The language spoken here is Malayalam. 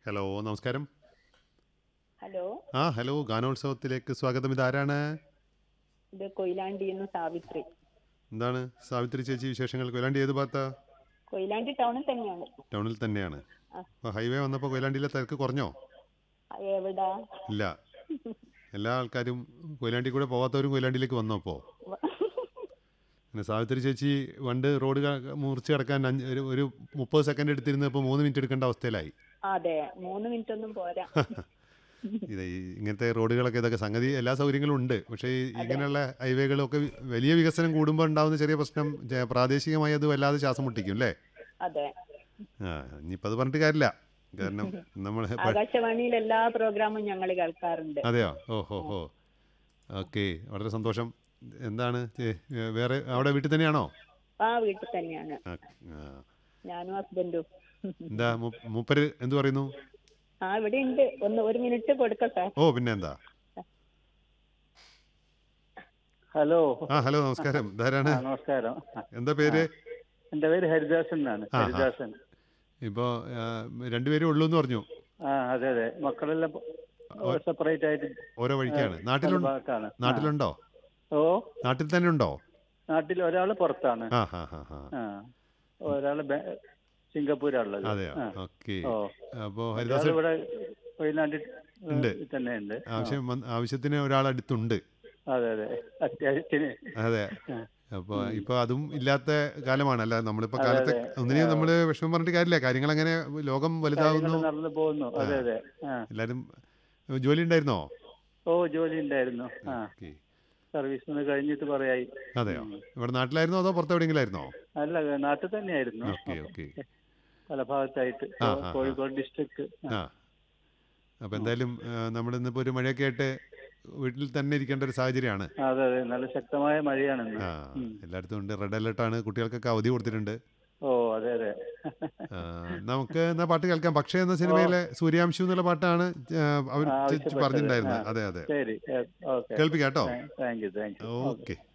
ഹലോ നമസ്കാരം ഹലോ ആ ഹലോ ഗാനോത്സവത്തിലേക്ക് സ്വാഗതം ഇതാരാണ് ഇത് കൊയിലാണ്ടിന്ന് സാവിത്രി എന്താണ് സാവിത്രി ചേച്ചി വിശേഷങ്ങൾ കൊയിലാണ്ടി ഏത് ഭാഗത്താ കൊയിലാണ്ടി ടൗണിൽ തന്നെയാണ് ടൗണിൽ തന്നെയാണ് ആ. അപ്പോൾ ഹൈവേ വന്നപ്പോൾ കൊയിലാണ്ടിയിലെ തിരക്ക് കുറഞ്ഞോ ആ, എവിടാ ഇല്ല എല്ലാ ആൾക്കാരും കൊയിലാണ്ടി കൂടെ പോകാത്തവരും കൊയിലാണ്ടിയിലേക്ക് വന്നോ അപ്പോൾ പിന്നെ സാവിത്രി ചേച്ചി പണ്ട് റോഡ് ക- മുറിച്ച് കിടക്കാൻ അഞ്ച് ഒരു ഒരു മുപ്പത് സെക്കൻഡ് എടുത്തിരുന്ന ഇപ്പോൾ മൂന്ന് മിനിറ്റ് എടുക്കേണ്ട അവസ്ഥയിലായി അതെ മൂന്ന് മിനിറ്റ് ഒന്നും പോരാ ഇത് ഈ ഇങ്ങനത്തെ റോഡുകളൊക്കെ ഇതൊക്കെ സംഗതി എല്ലാ സൗകര്യങ്ങളും ഉണ്ട് പക്ഷേ ഈ ഇങ്ങനെയുള്ള ഹൈവേകളൊക്കെ വലിയ വികസനം കൂടുമ്പോൾ ഉണ്ടാകുന്ന ചെറിയ പ്രശ്നം ജ- പ്രാദേശികമായി അത് വല്ലാതെ ശ്വാസം മുട്ടിക്കും അല്ലേ അതെ ആ ഇനിയിപ്പോൾ അത് പറഞ്ഞിട്ട് കാര്യമില്ല കാരണം നമ്മൾ ആകാശവാണിയിൽ എല്ലാ പ്രോഗ്രാമും ഞങ്ങൾ കേൾക്കാറുണ്ട് അതെയോ ഓ ഹോ ഹോ ഓക്കെ വളരെ സന്തോഷം എന്താണ് ചേ- വേറെ അവിടെ വീട്ടിൽ തന്നെയാണോ ആ വീട്ടിൽ തന്നെയാണ് ആ, ആ. ഞാനും ഹസ്ബൻഡും എന്താ മു- മൂപ്പര് എന്ത് പറയുന്നു ആ ഇവിടെ ഉണ്ട് ഒന്ന് ഒരു മിനിറ്റ് കൊടുക്കട്ടെ ഓ പിന്നെ എന്താ ഹലോ ആ ഹലോ നമസ്കാരം ധാരാണ് ആ, നമസ്കാരം എന്താ പേര് എന്റെ പേര് ഹരിദാസൻ എന്നാണ് ആ, ആ. ഹരിദാസൻ ഇപ്പോൾ രണ്ടുപേരും ഉള്ളൂ എന്ന് പറഞ്ഞു ആ അതെ അതെ മക്കളെല്ലാം സെപ്പറേറ്റ് ആയിട്ട് ഓരോ വഴിക്കാണ് പല നാട്ടിലുണ്ട് ഭാഗത്താണ് ആ. നാട്ടിലുണ്ടോ ഓ നാട്ടിൽ തന്നെ ഉണ്ടോ നാട്ടിൽ ഒരാള് പുറത്താണ് ആ ഹാ ഹാ ഹാ ആ ഒരാള് ബെ- സിംഗപ്പൂരാണുള്ളത് അതെയോ ആ. ഓക്കെ ഓ അപ്പോൾ ഒരാൾ ഹരിദാസൻ ഇവിടെ വയനാട്ടിൽ ഉണ്ട്. തന്നെ ഉണ്ട് ആവശ്യം വന്ന്- ആവശ്യത്തിന് ഒരാൾ അടുത്തുണ്ട് അതെ അതെ അത്യാവശ്യത്തിന് അതെ ആ. അപ്പോൾ ഇപ്പോൾ അതും ഇല്ലാത്ത കാലമാണ് അല്ല നമ്മളിപ്പോൾ അതെ, കാലത്തെ അതെ. ഒന്നിനെയും നമ്മൾ വിഷമം പറഞ്ഞിട്ട് കാര്യമില്ല കാര്യങ്ങൾ അങ്ങനെ ലോകം വലുതാവുന്നു കാര്യങ്ങൾ നടന്നു പോകുന്നു അതെ അതെ ആ എല്ലാവരും ജോലി ഉണ്ടായിരുന്നോ ഓ ജോലി ഉണ്ടായിരുന്നു ആ ഓക്കെ സർവീസ് നിന്ന് കഴിഞ്ഞിട്ട് പറയായി അതെയോ ഇവിടെ നാട്ടിലായിരുന്നോ അതോ പുറത്തെവിടെയെങ്കിലും ആയിരുന്നോ അല്ല നാട്ടിൽ തന്നെയായിരുന്നു ഓക്കെ ഓക്കെ പല ഭാഗത്തായിട്ട് ആ, ആ, ആ. കോഴിക്കോട് ഡിസ്ട്രിക്ട് ആ അപ്പോൾ എന്തായാലും നമ്മൾ ഇന്നിപ്പോൾ ഒരു മഴയൊക്കെ ആയിട്ട് വീട്ടിൽ തന്നെ ഇരിക്കേണ്ട ഒരു സാഹചര്യമാണ് അതെ അതെ നല്ല ശക്തമായ മഴയാണെന്ന് ആ എല്ലായിടത്തും ഉണ്ട് റെഡ് അലർട്ടാണ് കുട്ടികൾക്കൊക്കെ അവധി കൊടുത്തിട്ടുണ്ട് ഓ അതെ അതെ ആ, നമുക്ക് എന്നാ പാട്ട് കേൾക്കാം പക്ഷേ എന്ന സിനിമയിലെ സൂര്യാംശു എന്നുള്ള പാട്ടാണ് ആ, അവർ ആ, ചേച്ചി ആവശ്യപ്പെട്ടത്. പറഞ്ഞിട്ടുണ്ടായിരുന്നത് ആ. അതെ അതെ ശരി ഓക്കെ കേൾപ്പിക്കാം കേട്ടോ thank you thank you okay